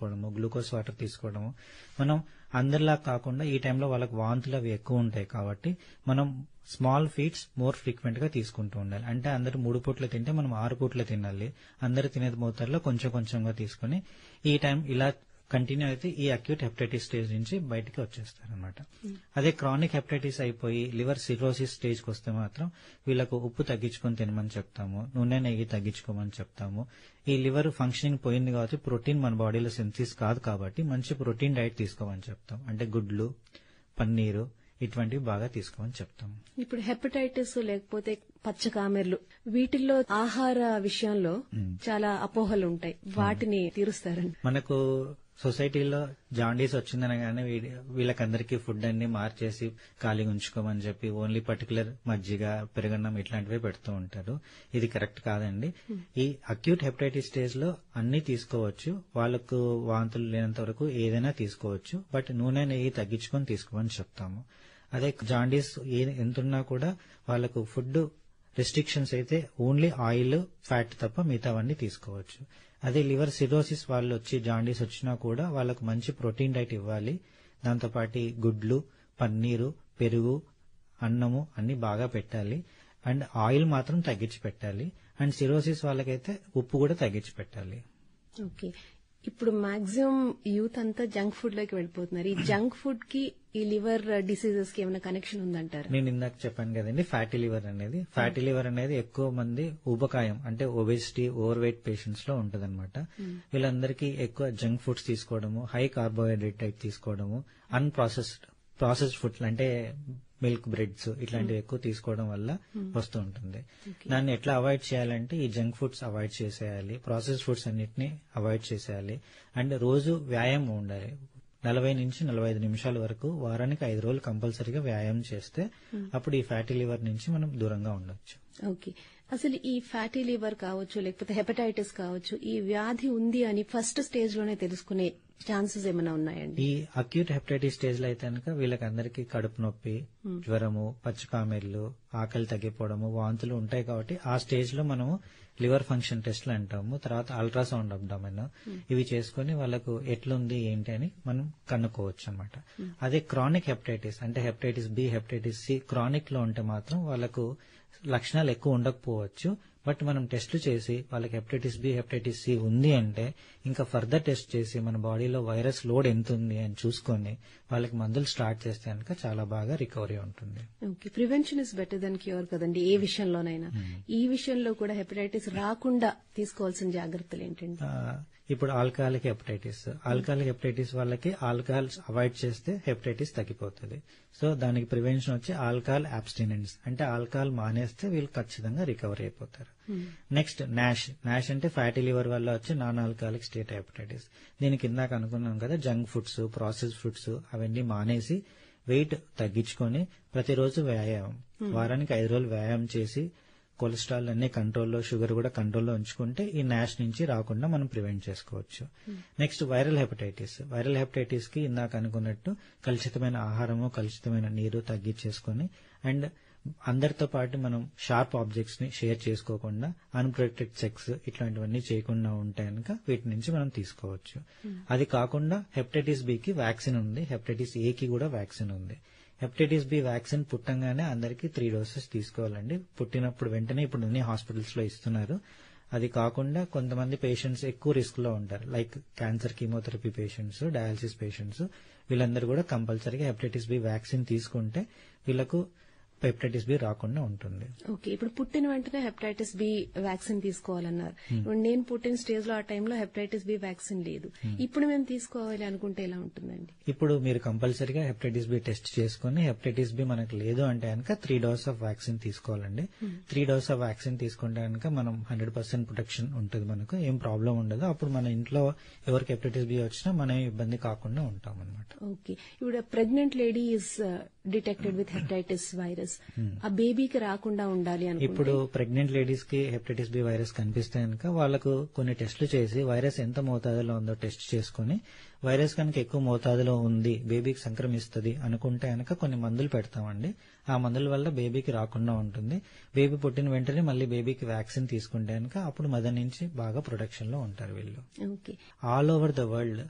తీసుకోవడము glucose water తీసుకోవడము మనం అందరిలా కాకుండా ఈ టైంలో వాళ్ళకి వాంతులు అవి ఎక్కువ ఉంటాయి కాబట్టి మనం స్మాల్ ఫీడ్స్ మోర్ ఫ్రీక్వెంట్ గా తీసుకుంటూ ఉండాలి అంటే అందరు మూడు పూట్లు తింటే మనం ఆరు పూట్లు తినాలి అందరు తినేది మోతాదులో కొంచెం కొంచెంగా తీసుకుని ఈ టైం ఇలా కంటిన్యూ అయితే ఈ అక్యూట్ హెపటైటిస్ స్టేజ్ నుంచి బయటికి వచ్చేస్తారనమాట అదే క్రానిక్ హెపటైటిస్ అయిపోయి లివర్ సిరోసిస్ స్టేజ్కి వస్తే మాత్రం వీళ్ళకు ఉప్పు తగ్గించుకొని తినమని చెప్తాము నూనె నెయ్యి తగ్గించుకోమని చెప్తాము ఈ లివర్ ఫంక్షనింగ్ పోయింది కాబట్టి ప్రోటీన్ మన బాడీలో సింథసిస్ కాదు కాబట్టి మంచి ప్రోటీన్ డైట్ తీసుకోమని చెప్తాం అంటే గుడ్లు పన్నీరు ఇటువంటివి బాగా తీసుకోమని చెప్తాం ఇప్పుడు హెపటైటిస్ లేకపోతే పచ్చకామెర్లు వీటిల్లో ఆహార విషయంలో చాలా అపోహలు ఉంటాయి వాటిని తీరుస్తారండి మనకు సొసైటీలో జాండీస్ వచ్చిందనగానే వీడి- వీళ్ళకందరికీ ఫుడ్ అన్ని మార్చేసి ఖాళీగా ఉంచుకోమని చెప్పి ఓన్లీ పర్టికులర్ మజ్జిగ పెరుగన్నం ఇట్లాంటివే పెడుతూ ఉంటారు ఇది కరెక్ట్ కాదండి ఈ అక్యూట్ హెపటైటిస్ స్టేజ్ లో అన్ని తీసుకోవచ్చు వాళ్ళకు వాంతులు లేనంత వరకు ఏదైనా తీసుకోవచ్చు బట్ నూనె నెయ్యి తగ్గించుకొని తీసుకోమని చెప్తాము అదే జాండీస్ ఏ- ఎంతున్నా కూడా వాళ్ళకు ఫుడ్ రెస్ట్రిక్షన్స్ అయితే ఓన్లీ ఆయిల్ ఫ్యాట్ తప్ప మిగతావన్నీ తీసుకోవచ్చు అదే లివర్ సిరోసిస్ వాళ్ళు వచ్చి జాండీస్ వచ్చినా కూడా వాళ్ళకు మంచి ప్రోటీన్ డైట్ ఇవ్వాలి దాంతోపాటు గుడ్లు పన్నీరు పెరుగు అన్నము అన్ని బాగా పెట్టాలి అండ్ ఆయిల్ మాత్రం తగ్గించి పెట్టాలి అండ్ సిరోసిస్ వాళ్ళకైతే ఉప్పు కూడా తగ్గించి పెట్టాలి ఓకే ఇప్పుడు మాక్సిమం యూత్ అంతా జంక్ ఫుడ్ లోకి వెళ్ళిపోతున్నారు ఈ జంక్ ఫుడ్ కి ఈ లివర్ డిసీజెస్ కి ఏమైనా కనెక్షన్ ఉందంటారా నేను ఇందాక చెప్పాను కదండి ఫ్యాటీ లివర్ అనేది ఫ్యాటీ లివర్ అనేది ఎక్కువ మంది ఊబకాయం అంటే ఒబెసిటీ ఓవర్ వెయిట్ పేషెంట్స్ లో ఉంటదన్నమాట వీళ్ళందరికీ ఎక్కువ జంక్ ఫుడ్స్ తీసుకోవడము హై కార్బోహైడ్రేట్ టైప్ తీసుకోవడము అన్ప్రాసెస్డ్ ప్రాసెస్డ్ ఫుడ్ అంటే మిల్క్ బ్రెడ్స్ ఇట్లాంటివి ఎక్కువ తీసుకోవడం వల్ల వస్తూ ఉంటుంది దాన్ని ఎట్లా అవాయిడ్ చేయాలంటే ఈ జంక్ ఫుడ్స్ అవాయిడ్ చేసేయాలి ప్రాసెస్డ్ ఫుడ్స్ అన్నిటిని అవాయిడ్ చేసేయాలి అండ్ రోజు వ్యాయామం ఉండాలి నలభై నుంచి నలభై ఐదు నిమిషాల వరకు వారానికి ఐదు రోజులు కంపల్సరీగా వ్యాయామం చేస్తే అప్పుడు ఈ ఫ్యాటీ లివర్ నుంచి మనం దూరంగా ఉండొచ్చు ఓకే అసలు ఈ ఫ్యాటీ లివర్ కావచ్చు లేకపోతే హెపటైటిస్ కావచ్చు ఈ వ్యాధి ఉంది అని ఫస్ట్ స్టేజ్ లోనే తెలుసుకునే ఛాన్సెస్ ఏమైనా ఉన్నాయండి ఈ అక్యూట్ హెపటైటిస్ స్టేజ్ లో అయితే కనుక వీళ్ళకందరికీ కడుపు నొప్పి జ్వరము పచ్చికామెర్లు ఆకలి తగ్గిపోవడము వాంతులు ఉంటాయి కాబట్టి ఆ స్టేజ్ లో మనము లివర్ ఫంక్షన్ టెస్ట్లు అంటాము తర్వాత అల్ట్రాసౌండ్ అబ్డామెన్ ఇవి చేసుకుని వాళ్ళకు ఎట్లుంది ఏంటి అని మనం కనుక్కోవచ్చు అనమాట అదే క్రానిక్ హెపటైటిస్ అంటే hepatitis B hepatitis C chronic లో ఉంటే మాత్రం వాళ్ళకు లక్షణాలు ఎక్కువ ఉండకపోవచ్చు బట్ మనం టెస్ట్లు చేసి వాళ్ళకి హెపటైటిస్ బి హెపటైటిస్ సి ఉంది అంటే ఇంకా ఫర్దర్ టెస్ట్ చేసి మన బాడీలో వైరస్ లోడ్ ఎంత ఉంది అని చూసుకొని వాళ్ళకి మందులు స్టార్ట్ చేస్తే కనుక చాలా బాగా రికవరీ ఉంటుంది okay prevention is better than cure కదండి ఏ విషయంలోనైనా ఈ విషయంలో కూడా హెపటైటిస్ రాకుండా తీసుకోవాల్సిన జాగ్రత్తలు ఏంటండి ఆ, ఇప్పుడు ఆల్కహాలిక్ హెపటైటిస్ ఆల్కహాలిక్ హెపటైటిస్ వాళ్ళకి ఆల్కహాల్ అవాయిడ్ చేస్తే హెపటైటిస్ తగ్గిపోతుంది సో దానికి ప్రివెన్షన్ వచ్చి ఆల్కహాల్ అబ్స్టినెన్స్ అంటే ఆల్కహాల్ మానేస్తే వీళ్ళు ఖచ్చితంగా రికవరీ అయిపోతారు నెక్స్ట్ నాష్ నాష్ అంటే ఫ్యాటీ లివర్ వల్ల వచ్చి నాన్ ఆల్కహాలిక్ స్టేట్ హెపటైటిస్ దీనికి ఇందాక అనుకున్నాం కదా జంక్ ఫుడ్స్ ప్రాసెస్ ఫుడ్స్ అవన్నీ మానేసి వెయిట్ తగ్గించుకొని ప్రతిరోజు వ్యాయామం వారానికి ఐదు రోజులు వ్యాయామం చేసి కొలెస్ట్రాల్ అన్ని కంట్రోల్లో షుగర్ కూడా కంట్రోల్లో ఉంచుకుంటే ఈ నాష్ నుంచి రాకుండా మనం ప్రివెంట్ చేసుకోవచ్చు next viral hepatitis viral hepatitis కి ఇందాక అనుకున్నట్టు కలుషితమైన ఆహారము కలుషితమైన నీరు తగ్గించేసుకొని అండ్ అందరితో పాటు మనం షార్ప్ ఆబ్జెక్ట్స్ ని షేర్ చేసుకోకుండా అన్ప్రొటెక్టెడ్ సెక్స్ ఇట్లాంటివన్నీ చేయకుండా ఉంటే కనుక వీటి నుంచి మనం తీసుకోవచ్చు అది కాకుండా హెపటైటిస్ బి కి వ్యాక్సిన్ ఉంది హెపటైటిస్ ఏ కి కూడా వ్యాక్సిన్ ఉంది హెపటైటిస్ బి వ్యాక్సిన్ పుట్టంగానే అందరికీ త్రీ డోసెస్ తీసుకోవాలండి పుట్టినప్పుడు వెంటనే ఇప్పుడు అన్ని హాస్పిటల్స్ లో ఇస్తున్నారు అది కాకుండా కొంతమంది పేషెంట్స్ ఎక్కువ రిస్క్ లో ఉంటారు like cancer chemotherapy patients dialysis patients వీళ్ళందరూ కూడా కంపల్సరీగా హెపటైటిస్ బి వ్యాక్సిన్ తీసుకుంటే వీళ్ళకు హెపటైటిస్ బి రాకుండా ఉంటుంది ఓకే ఇప్పుడు పుట్టిన వెంటనే హెపటైటిస్ బి వ్యాక్సిన్ తీసుకోవాలన్నారు ఇప్పుడు నేను పుట్టిన స్టేజ్ లో ఆ టైంలో హెపటైటిస్ బి వ్యాక్సిన్ లేదు ఇప్పుడు మేము తీసుకోవాలి అనుకుంటే ఎలా ఉంటుందండి ఇప్పుడు మీరు కంపల్సరీగా హెపటైటిస్ బి టెస్ట్ చేసుకుని హెపటైటిస్ బి మనకు లేదు అంటే కనుక త్రీ డోస్ ఆఫ్ వ్యాక్సిన్ తీసుకోవాలండి త్రీ డోస్ ఆఫ్ వ్యాక్సిన్ తీసుకుంటే కనుక మనం హండ్రెడ్ పర్సెంట్ ప్రొటెక్షన్ ఉంటుంది మనకు ఏం ప్రాబ్లం ఉండదు అప్పుడు మన ఇంట్లో ఎవరికి హెపటైటిస్ బి వచ్చినా మనం ఇబ్బంది కాకుండా ఉంటాం అనమాట ఓకే ఇప్పుడు pregnant lady is detected with hepatitis virus ఆ బేబీకి రాకుండా ఉండాలి అనుకుంటే ఇప్పుడు ప్రెగ్నెంట్ లేడీస్ కి హెపటైటిస్ బి వైరస్ కనిపిస్తే కనుక వాళ్ళకు కొన్ని టెస్టులు చేసి వైరస్ ఎంత మోతాదులో ఉందో టెస్ట్ చేసుకుని వైరస్ కనుక ఎక్కువ మోతాదులో ఉంది బేబీకి సంక్రమిస్తుంది అనుకుంటే కనుక కొన్ని మందులు పెడతామండి ఆ మందుల వల్ల బేబీకి రాకుండా ఉంటుంది బేబీ పుట్టిన వెంటనే మళ్ళీ బేబీకి వ్యాక్సిన్ తీసుకుంటే కనుక అప్పుడు మదర్ నుంచి బాగా ప్రొటెక్షన్ లో ఉంటారు వీళ్ళు okay all over the world